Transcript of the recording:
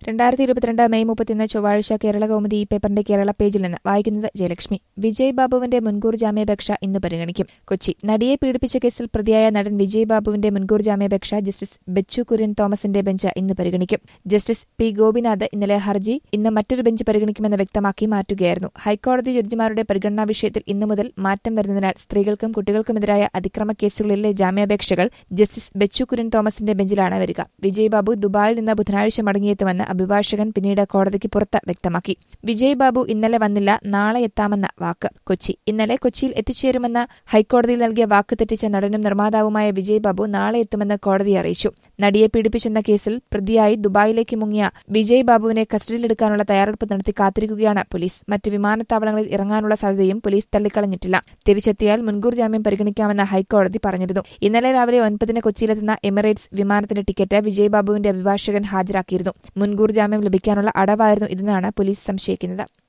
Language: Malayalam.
രണ്ടായിരത്തി ഇരുപത്തിരണ്ട് മെയ് മുപ്പത്തിയൊന്ന് ചൊവ്വാഴ്ച കേരള കൗമുദി ഈ പേപ്പറിന്റെ കേരള പേജിൽ നിന്ന് വായിക്കുന്നത് ജയലക്ഷ്മി വിജയ് ബാബുവിന്റെ മുൻകൂർ ജാമ്യാപേക്ഷ ഇന്ന് പരിഗണിക്കും കൊച്ചി നടിയെ പീഡിപ്പിച്ച കേസിൽ പ്രതിയായ നടൻ വിജയ് ബാബുവിന്റെ മുൻകൂർ ജാമ്യാപേക്ഷ ജസ്റ്റിസ് ബെച്ചു കുര്യൻ തോമസിന്റെ ബെഞ്ച് ഇന്ന് പരിഗണിക്കും ജസ്റ്റിസ് പി ഗോപിനാഥ് ഇന്നലെ ഹർജി ഇന്ന് മറ്റൊരു ബെഞ്ച് പരിഗണിക്കുമെന്ന് വ്യക്തമാക്കി മാറ്റുകയായിരുന്നു ഹൈക്കോടതി ജഡ്ജിമാരുടെ പരിഗണനാ വിഷയത്തിൽ ഇന്നു മുതൽ മാറ്റം വരുന്നതിനാൽ സ്ത്രീകൾക്കും കുട്ടികൾക്കുമെതിരായ അതിക്രമ കേസുകളിലെ ജാമ്യാപേക്ഷകൾ ജസ്റ്റിസ് ബെച്ചു കുര്യൻ തോമസിന്റെ ബെഞ്ചിലാണ് വരിക വിജയ് ബാബു ദുബായിൽ നിന്ന് ബുധനാഴ്ച മടങ്ങിയെത്തുമെന്ന് അഭിഭാഷകൻ പിന്നീട് കോടതിക്ക് പുറത്ത് വ്യക്തമാക്കി വിജയ് ബാബു ഇന്നലെ വന്നില്ല നാളെ എത്താമെന്ന വാക്ക് കൊച്ചി ഇന്നലെ കൊച്ചിയിൽ എത്തിച്ചേരുമെന്ന് ഹൈക്കോടതിയിൽ നൽകിയ വാക്ക് തെറ്റിച്ച നടനും നിർമ്മാതാവുമായ വിജയ് ബാബു നാളെ എത്തുമെന്ന് കോടതി അറിയിച്ചു നടിയെ പീഡിപ്പിച്ചെന്ന കേസിൽ പ്രതിയായി ദുബായിലേക്ക് മുങ്ങിയ വിജയ് ബാബുവിനെ കസ്റ്റഡിയിലെടുക്കാനുള്ള തയ്യാറെടുപ്പ് നടത്തി കാത്തിരിക്കുകയാണ് പോലീസ് മറ്റ് വിമാനത്താവളങ്ങളിൽ ഇറങ്ങാനുള്ള സാധ്യതയും പോലീസ് തള്ളിക്കളഞ്ഞിട്ടില്ല തിരിച്ചെത്തിയാൽ മുൻകൂർ ജാമ്യം പരിഗണിക്കാമെന്ന് ഹൈക്കോടതി പറഞ്ഞിരുന്നു ഇന്നലെ രാവിലെ ഒൻപതിന് കൊച്ചിയിലെത്തുന്ന എമിറേറ്റ്സ് വിമാനത്തിന്റെ ടിക്കറ്റ് വിജയ് ബാബുവിന്റെ അഭിഭാഷകൻ ഹാജരാക്കിയിരുന്നു മുൻകൂർ ജാമ്യം ലഭിക്കാനുള്ള അടവായിരുന്നു ഇതെന്നാണ് പോലീസ് സംശയിക്കുന്നത്